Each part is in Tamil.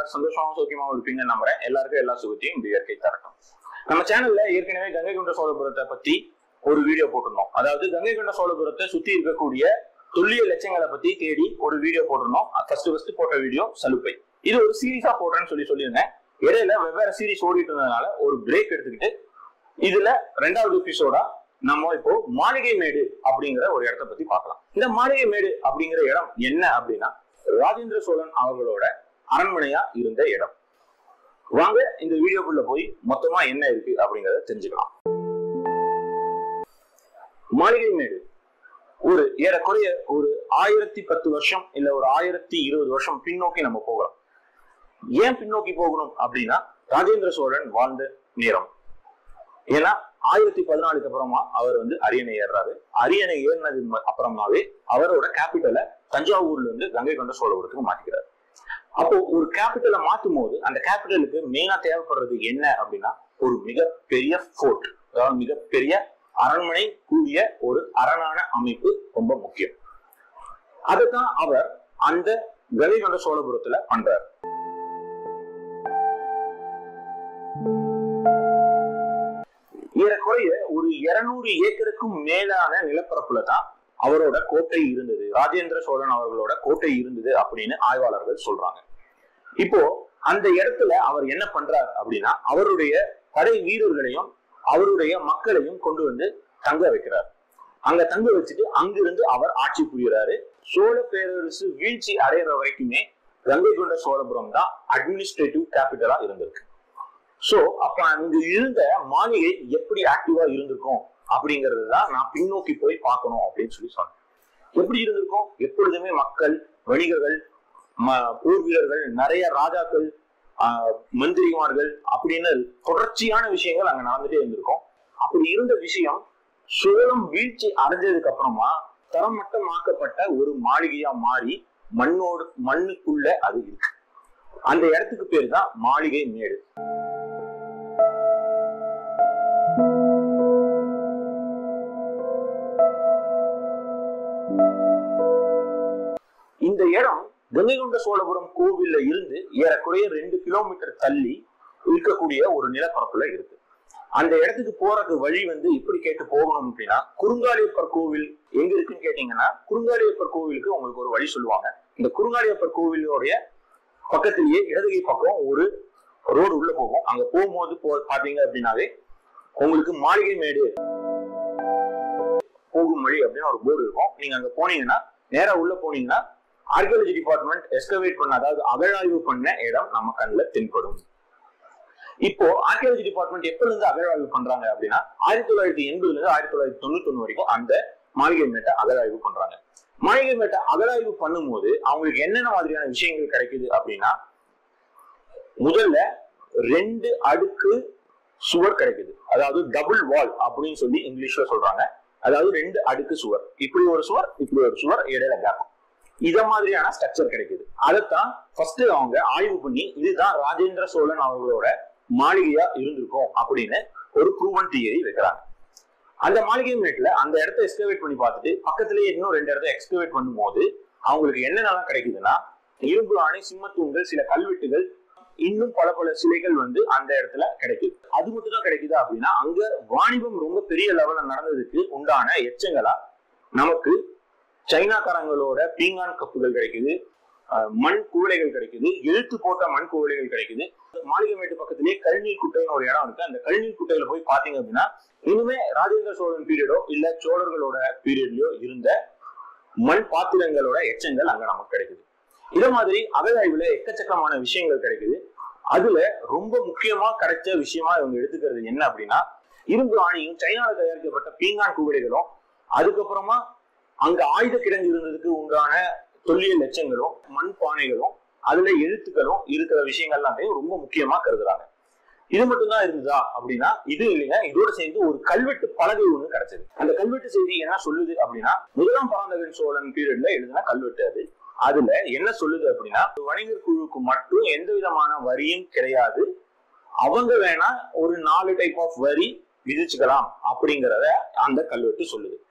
எல்லாரும் சந்தோஷமாவும் சௌக்கியமாவும் இருப்பீங்கன்னு நம்புறேன் எல்லாருக்கும் எல்லா சுகத்தையும் இந்த இயற்கை தரட்டும் நம்ம சேனல்ல ஏற்கனவே கங்கை கொண்ட சோழபுரத்தை பத்தி ஒரு வீடியோ போட்டிருந்தோம் அதாவது கங்கை கொண்ட சோழபுரத்தை சுத்தி இருக்கக்கூடிய தொல்லியல் லட்சங்களை பத்தி தேடி ஒரு வீடியோ போட்டிருந்தோம் ஃபர்ஸ்ட் ஃபர்ஸ்ட் போட்ட வீடியோ சலுப்பை இது ஒரு சீரீஸா போடுறேன்னு சொல்லி சொல்லியிருந்தேன் இடையில வெவ்வேறு சீரிஸ் ஓடிட்டு இருந்ததுனால ஒரு பிரேக் எடுத்துக்கிட்டு இதுல ரெண்டாவது எபிசோடா நம்ம இப்போ மாளிகை மேடு அப்படிங்கிற ஒரு இடத்த பத்தி பார்க்கலாம் இந்த மாளிகை மேடு அப்படிங்கிற இடம் என்ன அப்படின்னா ராஜேந்திர சோழன் அவர்களோட அரண்மனையா இருந்த இடம் வாங்க இந்த வீடியோக்குள்ள போய் மொத்தமா என்ன இருக்கு அப்படிங்கறத தெரிஞ்சுக்கலாம் மாளிகை மேடு ஒரு ஏறக்குறைய ஒரு ஆயிரத்தி பத்து வருஷம் இல்ல ஒரு ஆயிரத்தி இருபது வருஷம் பின்னோக்கி நம்ம போகலாம் ஏன் பின்னோக்கி போகணும் அப்படின்னா ராஜேந்திர சோழன் வாழ்ந்த நேரம் ஏன்னா ஆயிரத்தி பதினாலுக்கு அப்புறமா அவர் வந்து அரியணை ஏறுறாரு அரியணை ஏறினது ம- அப்புறமாவே அவரோட கேபிட்டலை தஞ்சாவூர்ல இருந்து கங்கை கொண்ட சோழபுரத்துக்கு மாத்திக்கிறார் அப்போ ஒரு கேபிட்டலை மாத்தும் போது அந்த கேபிட்டலுக்கு மெயினா தேவைப்படுறது என்ன அப்படின்னா ஒரு மிகப்பெரிய ஃபோர்ட் அதாவது மிகப்பெரிய அரண்மனை கூடிய ஒரு அரணான அமைப்பு ரொம்ப முக்கியம் அதுதான் அவர் அந்த கங்கை கொண்ட சோழபுரத்துல பண்றாரு ஏறக்குறைய ஒரு இருநூறு ஏக்கருக்கும் மேலான நிலப்பரப்புல தான் அவரோட கோட்டை இருந்தது ராஜேந்திர சோழன் அவர்களோட கோட்டை இருந்தது அப்படின்னு ஆய்வாளர்கள் சொல்றாங்க இப்போ அந்த இடத்துல அவர் என்ன பண்றார் அப்படின்னா அவருடைய படை வீரர்களையும் அவருடைய மக்களையும் கொண்டு வந்து தங்க வைக்கிறார் அங்க தங்க வச்சுட்டு அங்கிருந்து அவர் ஆட்சி புரிகிறாரு சோழ பேரரசு வீழ்ச்சி அடைகிற வரைக்குமே கங்கை கொண்ட சோழபுரம் தான் அட்மினிஸ்ட்ரேட்டிவ் கேபிட்டலா இருந்திருக்கு சோ அப்ப அங்க இருந்த மாளிகை எப்படி ஆக்டிவா இருந்திருக்கும் அப்படிங்கிறது தான் நான் பின்னோக்கி போய் பார்க்கணும் அப்படின்னு சொல்லி சொன்னேன் எப்படி இருந்திருக்கும் எப்பொழுதுமே மக்கள் வணிகர்கள் ம- போர் வீரர்கள் நிறைய ராஜாக்கள் ஆஹ், மந்திரிமார்கள் அப்படின்னு தொடர்ச்சியான விஷயங்கள் அங்க நடந்துட்டே இருந்திருக்கும் அப்படி இருந்த விஷயம் சோழம் வீழ்ச்சி அடைஞ்சதுக்கு அப்புறமா தரமட்டமாக்கப்பட்ட ஒரு மாளிகையா மாறி மண்ணோடு மண்ணுக்குள்ள அது இருக்கு அந்த இடத்துக்கு பேர் தான் மாளிகை மேடு இந்த இடம் கங்கை கொண்ட சோழபுரம் கோவில்ல இருந்து ஏறக்குறைய ரெண்டு கிலோமீட்டர் தள்ளி இருக்கக்கூடிய ஒரு நிலப்பரப்புல இருக்கு அந்த இடத்துக்கு போறதுக்கு வழி வந்து எப்படி கேட்டு போகணும் அப்படின்னா குறுங்காலியப்பர் கோவில் எங்க இருக்குன்னு கேட்டீங்கன்னா குறுங்காலியப்பர் கோவிலுக்கு உங்களுக்கு ஒரு வழி சொல்லுவாங்க இந்த குறுங்காலியப்பர் கோவிலோடைய பக்கத்திலேயே இடதுகை பக்கம் ஒரு ரோடு உள்ள போகும் அங்க போகும்போது போ பாத்தீங்க அப்படின்னாவே உங்களுக்கு மாளிகை மேடு போகும் வழி அப்படின்னு ஒரு போர்டு இருக்கும் நீங்க அங்க போனீங்கன்னா நேரா உள்ள போனீங்கன்னா ஆர்கியாலஜி டிபார்ட்மெண்ட் எஸ்கவேட் பண்ண அதாவது அகழாய்வு பண்ண இடம் நம்ம கண்ணில் தென்படும் இப்போ ஆர்கியாலஜி டிபார்ட்மெண்ட் எப்ப இருந்து அகழாய்வு பண்றாங்க அப்படின்னா ஆயிரத்தி தொள்ளாயிரத்தி எண்பதுல இருந்து ஆயிரத்தி தொள்ளாயிரத்தி தொண்ணூத்தி ஒண்ணு வரைக்கும் அந்த மாளிகை மேட்டை அகழாய்வு பண்றாங்க மாளிகை மேட்டை அகழாய்வு பண்ணும்போது அவங்களுக்கு என்னென்ன மாதிரியான விஷயங்கள் கிடைக்குது அப்படின்னா முதல்ல ரெண்டு அடுக்கு சுவர் கிடைக்குது அதாவது டபுள் வால் அப்படின்னு சொல்லி இங்கிலீஷ்ல சொல்றாங்க அதாவது ரெண்டு அடுக்கு சுவர் இப்படி ஒரு சுவர் இப்படி ஒரு சுவர் இடையில கேப் இத மாதிரியான ஸ்ட்ரக்சர் கிடைக்குது அதைத்தான் ஃபர்ஸ்ட் அவங்க ஆய்வு பண்ணி இதுதான் ராஜேந்திர சோழன் அவர்களோட மாளிகையா இருந்திருக்கும் அப்படின்னு ஒரு ப்ரூவன் தியரி வைக்கிறாங்க அந்த மாளிகை மேட்ல அந்த இடத்த எக்ஸ்கவேட் பண்ணி பார்த்துட்டு பக்கத்திலேயே இன்னும் ரெண்டு இடத்த எக்ஸ்கவேட் பண்ணும்போது அவங்களுக்கு என்னென்னலாம் கிடைக்குதுன்னா இரும்பு ஆணை சிம்மத்தூண்கள் சில கல்வெட்டுகள் இன்னும் பல பல சிலைகள் வந்து அந்த இடத்துல கிடைக்குது அது மட்டும் தான் கிடைக்குது அப்படின்னா அங்க வாணிபம் ரொம்ப பெரிய லெவல்ல நடந்ததுக்கு உண்டான எச்சங்களா நமக்கு சைனாக்காரங்களோட பீங்கான் கப்புகள் கிடைக்குது அஹ் மண் குவளைகள் கிடைக்குது எழுத்து போட்ட மண் குவளைகள் கிடைக்குது மாளிகை மேட்டு பக்கத்திலேயே கழுநீர் குட்டைன்னு ஒரு இடம் இருக்கு அந்த கழுநீர் குட்டையில போய் பாத்தீங்க அப்படின்னா இனிமே ராஜேந்திர சோழன் பீரியடோ இல்ல சோழர்களோட பீரியட்லயோ இருந்த மண் பாத்திரங்களோட எச்சங்கள் அங்க நமக்கு கிடைக்குது இத மாதிரி அகழாய்வுல எக்கச்சக்கமான விஷயங்கள் கிடைக்குது அதுல ரொம்ப முக்கியமா கிடைச்ச விஷயமா இவங்க எடுத்துக்கிறது என்ன அப்படின்னா இரும்பு ஆணியும் சைனால தயாரிக்கப்பட்ட பீங்கான் குவளைகளும் அதுக்கப்புறமா அங்க ஆயுத கிடங்கு இருந்ததுக்கு உண்டான தொல்லியல் லட்சங்களும் மண் பானைகளும் அதுல எழுத்துக்களும் இருக்கிற விஷயங்கள் எல்லாத்தையும் ரொம்ப முக்கியமா கருதுறாங்க இது மட்டும்தான் இருந்ததா அப்படின்னா இது இல்லைங்க இதோட சேர்ந்து ஒரு கல்வெட்டு பலகை ஒண்ணு கிடைச்சது அந்த கல்வெட்டு செய்தி என்ன சொல்லுது அப்படின்னா முதலாம் பராந்தகன் சோழன் பீரியட்ல எழுதின கல்வெட்டு அது அதுல என்ன சொல்லுது அப்படின்னா வணிகர் குழுவுக்கு மட்டும் எந்த விதமான வரியும் கிடையாது அவங்க வேணா ஒரு நாலு டைப் ஆஃப் வரி விதிச்சுக்கலாம் அப்படிங்கறத அந்த கல்வெட்டு சொல்லுது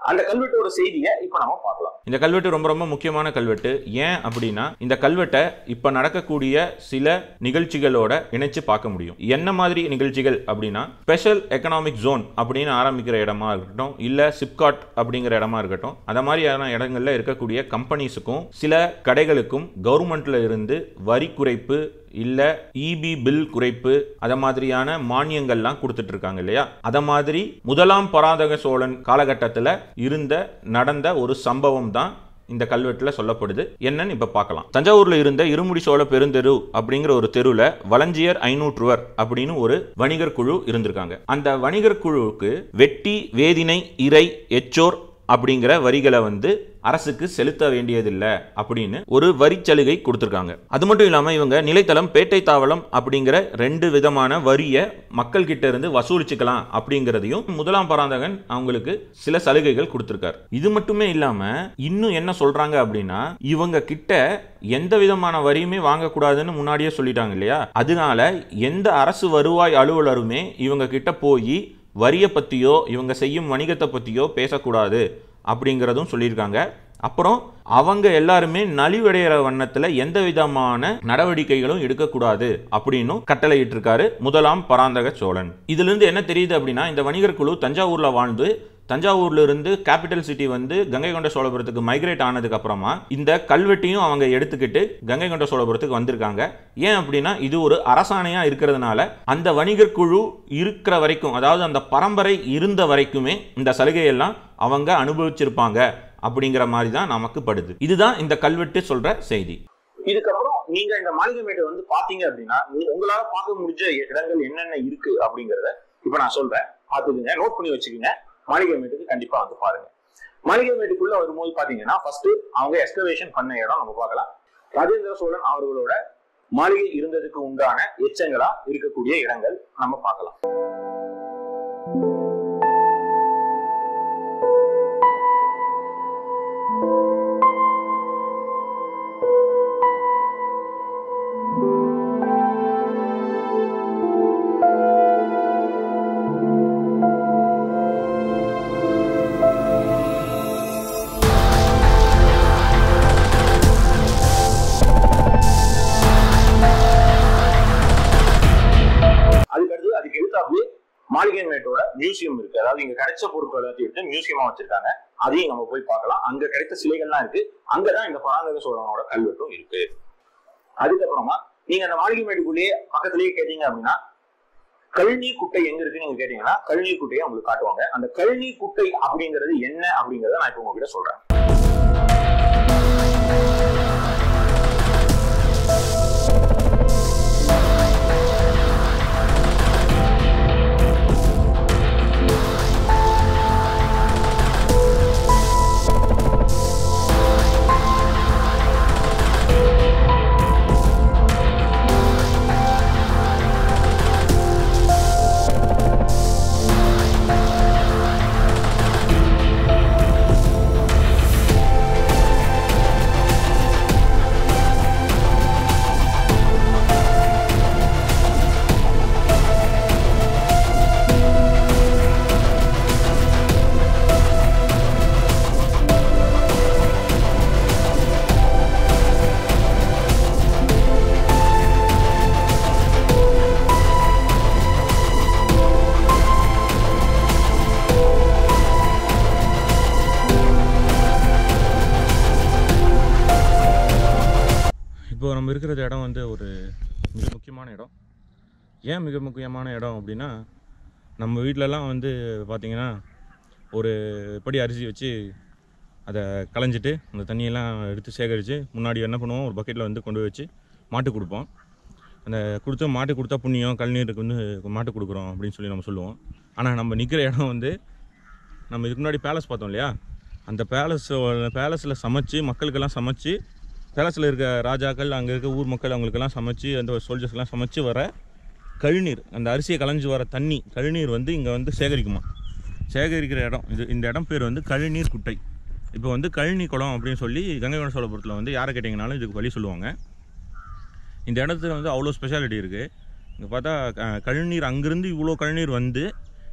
அந்த கல்வெட்டோட செய்தியை இப்ப நம்ம பார்க்கலாம் இந்த கல்வெட்டு ரொம்ப ரொம்ப முக்கியமான கல்வெட்டு ஏன் அப்படின்னா இந்த கல்வெட்டை இப்போ நடக்கக்கூடிய சில நிகழ்ச்சிகளோட இணைச்சு பார்க்க முடியும் என்ன மாதிரி நிகழ்ச்சிகள் அப்படின்னா ஸ்பெஷல் எக்கனாமிக் ஜோன் அப்படின்னு ஆரம்பிக்கிற இடமா இருக்கட்டும் இல்ல சிப்காட் அப்படிங்கிற இடமா இருக்கட்டும் அந்த மாதிரியான இடங்கள்ல இருக்கக்கூடிய கம்பெனிஸுக்கும் சில கடைகளுக்கும் கவர்மெண்ட்ல இருந்து வரி குறைப்பு இல்ல இபி பில் குறைப்பு அத மாதிரியான மானியங்கள்லாம் கொடுத்துட்டு இருக்காங்க இல்லையா அத மாதிரி முதலாம் பராந்தக சோழன் காலகட்டத்தில் இருந்த நடந்த ஒரு சம்பவம் தான் இந்த கல்வெட்டில் சொல்லப்படுது என்னன்னு இப்ப பார்க்கலாம் தஞ்சாவூர்ல இருந்த இருமுடி சோழ பெருந்தெரு அப்படிங்கிற ஒரு தெருவில் வலஞ்சியர் ஐநூற்றுவர் அப்படின்னு ஒரு வணிகர் குழு இருந்திருக்காங்க அந்த வணிகர் குழுவுக்கு வெட்டி வேதினை இறை எச்சோர் அப்படிங்கிற வரிகளை வந்து அரசுக்கு செலுத்த வேண்டியதில்லை அப்படின்னு ஒரு வரி சலுகை கொடுத்துருக்காங்க அது மட்டும் இல்லாமல் இவங்க நிலைத்தளம் பேட்டை தாவளம் அப்படிங்கிற ரெண்டு விதமான வரியை மக்கள் கிட்ட இருந்து வசூலிச்சுக்கலாம் அப்படிங்கிறதையும் முதலாம் பராந்தகன் அவங்களுக்கு சில சலுகைகள் கொடுத்துருக்காரு இது மட்டுமே இல்லாம இன்னும் என்ன சொல்றாங்க அப்படின்னா இவங்க கிட்ட எந்த விதமான வரியுமே வாங்கக்கூடாதுன்னு முன்னாடியே சொல்லிட்டாங்க இல்லையா அதனால எந்த அரசு வருவாய் அலுவலருமே இவங்க கிட்ட போய் வரியை பற்றியோ இவங்க செய்யும் வணிகத்தை பற்றியோ பேசக்கூடாது அப்படிங்கிறதும் சொல்லியிருக்காங்க அப்புறம் அவங்க எல்லாருமே நலிவடைகிற வண்ணத்தில் எந்த விதமான நடவடிக்கைகளும் எடுக்கக்கூடாது அப்படின்னும் கட்டளையிட்டிருக்காரு முதலாம் பராந்தக சோழன் இதிலிருந்து என்ன தெரியுது அப்படின்னா இந்த வணிகர் குழு தஞ்சாவூர்ல வாழ்ந்து தஞ்சாவூர்ல இருந்து கேபிட்டல் சிட்டி வந்து கங்கை கொண்ட சோழபுரத்துக்கு மைக்ரேட் ஆனதுக்கு அப்புறமா இந்த கல்வெட்டையும் அவங்க எடுத்துக்கிட்டு கங்கை கொண்ட சோழபுரத்துக்கு வந்திருக்காங்க ஏன் அப்படின்னா இது ஒரு அரசாணையா இருக்கிறதுனால அந்த வணிகர் குழு இருக்கிற வரைக்கும் அதாவது அந்த பரம்பரை இருந்த வரைக்குமே இந்த சலுகையெல்லாம் அவங்க அனுபவிச்சிருப்பாங்க அப்படிங்கிற மாதிரி தான் நமக்கு படுது இதுதான் இந்த கல்வெட்டு சொல்ற செய்தி இதுக்கப்புறம் நீங்க இந்த மாளிகைமேட்டை வந்து பாத்தீங்க அப்படின்னா நீ- உங்களால பார்க்க முடிஞ்ச இடங்கள் என்னென்ன இருக்கு அப்படிங்கறத இப்ப நான் சொல்றேன் பாத்துக்கோங்க நோட் பண்ணி வச்சுக்கோங்க மாளிகைமேட்டுக்கு கண்டிப்பா வந்து பாருங்க மாளிகைமேட்டுக்குள்ள வரும்போது பாத்தீங்கன்னா ஃபர்ஸ்ட் அவங்க எக்ஸ்கவேஷன் பண்ண இடம் நம்ம பார்க்கலாம் ராஜேந்திர சோழன் அவர்களோட மாளிகை இருந்ததுக்கு உண்டான எச்சங்களா இருக்கக்கூடிய இடங்கள் நம்ம பார்க்கலாம் அதுக்கடுத்து அதுக்கு எழுத்தாப்புல மாளிகை மேட்டோட மியூசியம் இருக்கு அதாவது இங்க கிடைச்ச பொருட்கள் எல்லாத்தையும் எடுத்து மியூசியமா வச்சிருக்காங்க அதையும் நம்ம போய் பார்க்கலாம் அங்க கிடைத்த சிலைகள்லாம் இருக்கு அங்கதான் இந்த பராந்தக சோழனோட கல்வெட்டும் இருக்கு அதுக்கப்புறமா நீங்க அந்த மாளிகை மேட்டுக்குள்ளேயே பக்கத்துலயே கேட்டீங்க அப்படின்னா கழுநீர் குட்டை எங்க இருக்குன்னு நீங்க கேட்டீங்கன்னா கழுநீர் குட்டையை உங்களுக்கு காட்டுவாங்க அந்த கழுநீர் குட்டை அப்படிங்கிறது என்ன அப்படிங்கறத நான் இப்ப உங்ககிட்ட சொல்றேன் இப்போ நம்ம இருக்கிற இடம் வந்து ஒரு மிக முக்கியமான இடம் ஏன் மிக முக்கியமான இடம் அப்படின்னா நம்ம வீட்டிலலாம் வந்து பார்த்திங்கன்னா ஒரு படி அரிசி வச்சு அதை களைஞ்சிட்டு அந்த தண்ணியெல்லாம் எடுத்து சேகரித்து முன்னாடி என்ன பண்ணுவோம் ஒரு பக்கெட்டில் வந்து கொண்டு போய் வச்சு மாட்டுக்கு கொடுப்போம் அந்த கொடுத்து மாட்டு கொடுத்தா புண்ணியம் கல்நீருக்கு வந்து மாட்டு கொடுக்குறோம் அப்படின்னு சொல்லி நம்ம சொல்லுவோம் ஆனால் நம்ம நிற்கிற இடம் வந்து நம்ம இதுக்கு முன்னாடி பேலஸ் பார்த்தோம் இல்லையா அந்த பேலஸ் பேலஸில் சமைச்சு மக்களுக்கெல்லாம் சமைச்சு பேலஸில் இருக்க ராஜாக்கள் அங்கே இருக்க ஊர் மக்கள் அவங்களுக்கெல்லாம் சமைச்சு அந்த சோல்ஜர்ஸ்லாம் சமைச்சு வர கழிநீர் அந்த அரிசியை களைஞ்சு வர தண்ணி கழிநீர் வந்து இங்கே வந்து சேகரிக்குமா சேகரிக்கிற இடம் இது இந்த இடம் பேர் வந்து கழிநீர் குட்டை இப்போ வந்து கழினி குளம் அப்படின்னு சொல்லி கங்கை கொண்ட சோழபுரத்தில் வந்து யாரை கேட்டிங்கனாலும் இதுக்கு வழி சொல்லுவாங்க இந்த இடத்துல வந்து அவ்வளோ ஸ்பெஷாலிட்டி இருக்குது இங்கே பார்த்தா க- கழிநீர் அங்கேருந்து இவ்வளோ கழிநீர் வந்து இது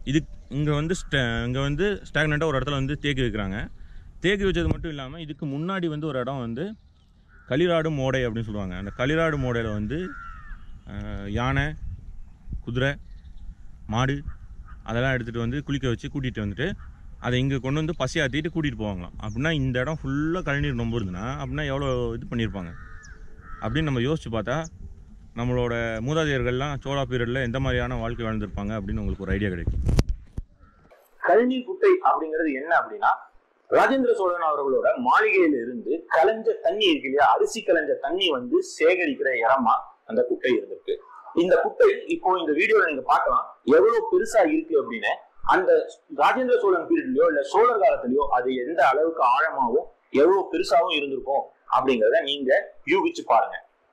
இங்கே வந்து இங்கே வந்து ஸ்டாக்னண்ட்டாக ஒரு இடத்துல வந்து தேக்கி வைக்கிறாங்க தேக்கி வச்சது மட்டும் இல்லாமல் இதுக்கு முன்னாடி வந்து ஒரு இடம் வந்து களிராடு மோடை அப்படின்னு சொல்லுவாங்க அந்த களிராடு மோடையில் வந்து அஹ், யானை குதிரை மாடு அதெல்லாம் எடுத்துகிட்டு வந்து குளிக்க வச்சு கூட்டிகிட்டு வந்துட்டு அதை இங்கே கொண்டு வந்து பசியாற்றிட்டு கூட்டிகிட்டு போவாங்களாம் அப்படின்னா இந்த இடம் ஃபுல்லாக கழிநீர் நொம்பு இருந்துன்னா அப்படின்னா எவ்வளோ இது பண்ணியிருப்பாங்க அப்படின்னு நம்ம யோசிச்சு பார்த்தா நம்மளோட மூதாதையர்கள்லாம் சோழா பீரியடில் எந்த மாதிரியான வாழ்க்கை வாழ்ந்திருப்பாங்க அப்படின்னு உங்களுக்கு ஒரு ஐடியா கிடைக்கும் கழனி குட்டை அப்படிங்கிறது என்ன அப்படின்னா ராஜேந்திர சோழன் அவர்களோட மாளிகையில இருந்து கலைஞ்ச தண்ணி இருக்கு இல்லையா அரிசி கலைஞ்ச தண்ணி வந்து சேகரிக்கிற இடமா அந்த குட்டை இருந்திருக்கு இந்த குட்டை இப்போ இந்த வீடியோல நீங்க பார்க்கலாம் எவ்வளவு பெருசா இருக்கு அப்படின்னு அந்த ராஜேந்திர சோழன் பீரியட்லயோ இல்ல சோழர் காலத்திலயோ அது எந்த அளவுக்கு ஆழமாவும் எவ்வளவு பெருசாவும் இருந்திருக்கும் அப்படிங்கறத நீங்க யூகிச்சு பாருங்க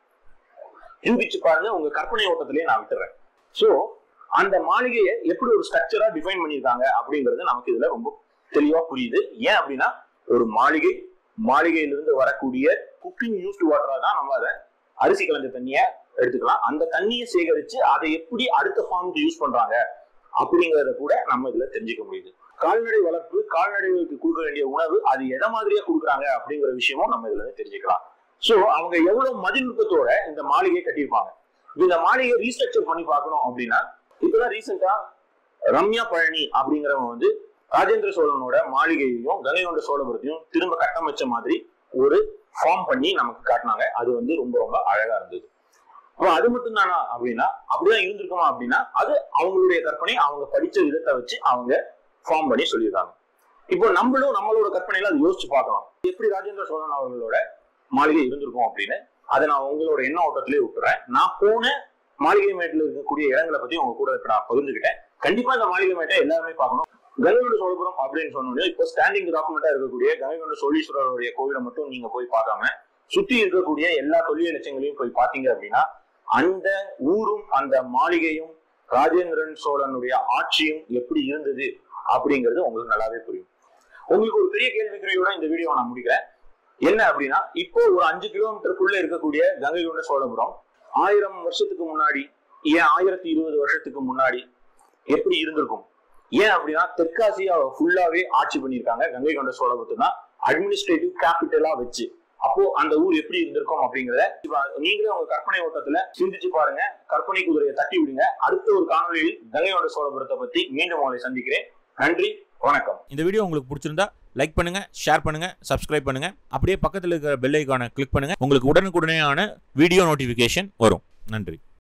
யூகிச்சு பாருங்க உங்க கற்பனை ஓட்டத்திலேயே நான் விட்டுறேன் சோ அந்த மாளிகையை எப்படி ஒரு ஸ்ட்ரக்சரா டிஃபைன் பண்ணியிருக்காங்க அப்படிங்கிறது நமக்கு இதுல ரொம்ப தெளிவா புரியுது ஏன் அப்படின்னா ஒரு மாளிகை மாளிகையிலிருந்து வரக்கூடிய குக்கிங் யூஸ்டு வாட்டரா தான் நம்ம அதை அரிசி கலந்த தண்ணிய எடுத்துக்கலாம் அந்த தண்ணியை சேகரிச்சு அதை எப்படி அடுத்த ஃபார்முக்கு யூஸ் பண்றாங்க அப்படிங்கறத கூட நம்ம இதுல தெரிஞ்சுக்க முடியுது கால்நடை வளர்ப்பு கால்நடைகளுக்கு கொடுக்க வேண்டிய உணவு அது எதை மாதிரியா கொடுக்குறாங்க அப்படிங்கிற விஷயமும் நம்ம இதுல இருந்து தெரிஞ்சுக்கலாம் சோ அவங்க எவ்வளவு மதிநுட்பத்தோட இந்த மாளிகையை கட்டியிருப்பாங்க இந்த மாளிகையை ரீஸ்ட்ரக்சர் பண்ணி பார்க்கணும் அப்படின்னா இப்பதான் ரீசெண்டா ரம்யா பழனி அப்படிங்கிறவங்க வந்து ராஜேந்திர சோழனோட மாளிகையையும் கங்கை கொண்ட சோழபுரத்தையும் திரும்ப கட்டமைச்ச மாதிரி ஒரு ஃபார்ம் பண்ணி நமக்கு காட்டினாங்க அது வந்து ரொம்ப ரொம்ப அழகா இருந்தது அப்ப அது மட்டும் தானா அப்படின்னா அப்படிதான் இருந்திருக்குமா அப்படின்னா அது அவங்களுடைய கற்பனை அவங்க படிச்ச விதத்தை வச்சு அவங்க ஃபார்ம் பண்ணி சொல்லியிருக்காங்க இப்போ நம்மளும் நம்மளோட கற்பனையில அதை யோசிச்சு பார்க்கலாம் எப்படி ராஜேந்திர சோழன் அவர்களோட மாளிகை இருந்திருக்கும் அப்படின்னு அதை நான் உங்களோட எண்ண ஓட்டத்திலே விட்டுறேன் நான் போன மாளிகை மேட்டில் இருக்கக்கூடிய இடங்களை பத்தி உங்க கூட இப்ப நான் பகிர்ந்துக்கிட்டேன் கண்டிப்பா இந்த மாளிகை மேட்டை எல்லாருமே பார்க்கணும் கங்கை கொண்ட சோழபுரம் அப்படின்னு சொன்னோம் இப்போ ஸ்டாண்டிங் டாக்குமெண்டா இருக்கக்கூடிய கங்கை கொண்ட சோழீஸ்வரருடைய கோவிலை மட்டும் நீங்க போய் பார்க்காம சுத்தி இருக்கக்கூடிய எல்லா தொல்லிய லட்சங்களையும் போய் பார்த்தீங்க அப்படின்னா அந்த ஊரும் அந்த மாளிகையும் ராஜேந்திரன் சோழனுடைய ஆட்சியும் எப்படி இருந்தது அப்படிங்கிறது உங்களுக்கு நல்லாவே புரியும் உங்களுக்கு ஒரு பெரிய கேள்விக்குறியோட இந்த வீடியோ நான் முடிக்கிறேன் என்ன அப்படின்னா இப்போ ஒரு அஞ்சு கிலோமீட்டருக்குள்ள இருக்கக்கூடிய கங்கை கொண்ட சோழபுரம் ஆயிரம் வருஷத்துக்கு முன்னாடி ஏன் ஆயிரத்தி இருபது வருஷத்துக்கு முன்னாடி எப்படி இருந்திருக்கும் ஏன் அப்படின்னா தெற்காசியாவை ஃபுல்லாவே ஆட்சி பண்ணியிருக்காங்க கங்கை கொண்ட சோழபுரத்தை தான் அட்மினிஸ்ட்ரேட்டிவ் கேபிட்டலா வச்சு அப்போ அந்த ஊர் எப்படி இருந்திருக்கும் அப்படிங்கறத இப்ப நீங்களே உங்க கற்பனை ஓட்டத்துல சிந்திச்சு பாருங்க கற்பனை குதிரையை தட்டி விடுங்க அடுத்த ஒரு காணொலியில் கங்கை கொண்ட சோழபுரத்தை பத்தி மீண்டும் உங்களை சந்திக்கிறேன் நன்றி வணக்கம் இந்த வீடியோ உங்களுக்கு பிடிச்சிருந்தா லைக் பண்ணுங்க ஷேர் பண்ணுங்க சப்ஸ்கிரைப் பண்ணுங்க அப்படியே பக்கத்தில் இருக்கிற பெல் ஐக்கானை கிளிக் பண்ணுங்க உங்களுக்கு உடனுக்குடனேயான வீடியோ நோட்டிஃபிகேஷன் வரும் நன்றி